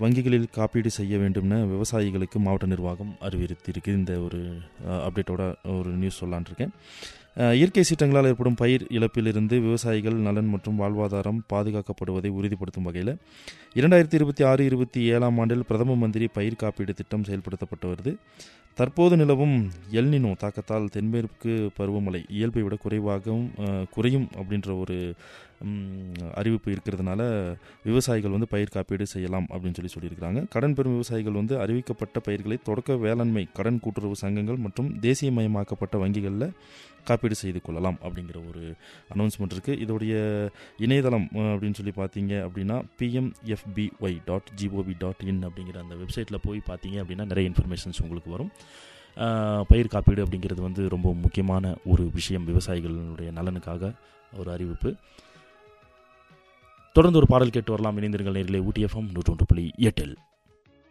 வங்கிகளில் காப்பீடு செய்ய வேண்டும்னு விவசாயிகளுக்கு மாவட்ட நிர்வாகம் அறிவுறுத்தியிருக்கு இந்த ஒரு அப்டேட்டோட ஒரு நியூஸ் சொல்லான் இருக்கேன் அஹ், இயற்கை சீற்றங்களால் ஏற்படும் பயிர் இழப்பிலிருந்து விவசாயிகள் நலன் மற்றும் வாழ்வாதாரம் பாதுகாக்கப்படுவதை உறுதிப்படுத்தும் வகையில் இரண்டாயிரத்தி இருபத்தி ஆறு இருபத்தி ஏழாம் ஆண்டில் பிரதம மந்திரி பயிர் காப்பீடு திட்டம் செயல்படுத்தப்பட்டு வருது தற்போது நிலவும் எல்னினோ தாக்கத்தால் தென்மேற்கு பருவமழை இயல்பை விட குறைவாகவும் அஹ், குறையும் அப்படின்ற ஒரு ம், அறிவிப்பு இருக்கிறதுனால விவசாயிகள் வந்து பயிர் காப்பீடு செய்யலாம் அப்படின்னு சொல்லி சொல்லியிருக்கிறாங்க கடன் பெறும் விவசாயிகள் வந்து அறிவிக்கப்பட்ட பயிர்களை தொடக்க வேளாண்மை கடன் கூட்டுறவு சங்கங்கள் மற்றும் தேசியமயமாக்கப்பட்ட வங்கிகளில் காப்பீடு செய்து கொள்ளலாம் அப்படிங்கிற ஒரு அனௌன்ஸ்மெண்ட் இருக்குது இதோடைய இணையதளம் அஹ், அப்படின்னு சொல்லி பார்த்தீங்க அப்படின்னா PMFBY dot gov dot in அப்படிங்கிற அந்த வெப்சைட்டில் போய் பார்த்தீங்க அப்படின்னா நிறைய இன்ஃபர்மேஷன்ஸ் உங்களுக்கு வரும் அஹ், பயிர் காப்பீடு அப்படிங்கிறது வந்து ரொம்ப முக்கியமான ஒரு விஷயம் விவசாயிகளுடைய நலனுக்காக ஒரு அறிவிப்பு தொடர்ந்து ஒரு பாடல் கேட்டு வரலாம் இணைந்திருங்கள் நேர்களே ஊட்டி எஃப்எம் நூற்றொன்று புள்ளி எட்டில்